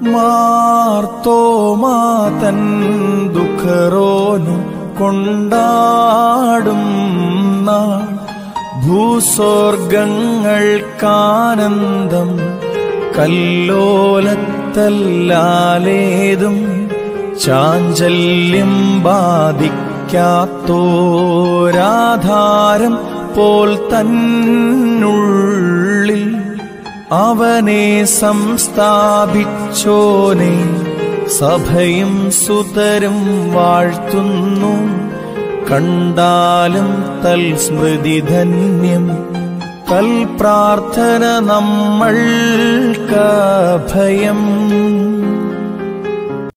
മാർത്തോമാതൻ ദുഃഖറോനും കൊണ്ടാടും നാൾ ഭൂസ്വർഗങ്ങൾക്കാനന്ദം കല്ലോലത്തല്ലാലേതും ചാഞ്ചല്യം ബാധിക്കാത്തോരാധാരം പോൽ തന്നുള്ളിൽ അവനെ സംസ്ഥാപിച്ചോനെ സഭയും സുതരും വാഴ്ത്തുന്നു കണ്ടാലും തൽസ്മൃതി ധന്യം തൽപ്രാർത്ഥന നമ്മൾക്ക് ഭയം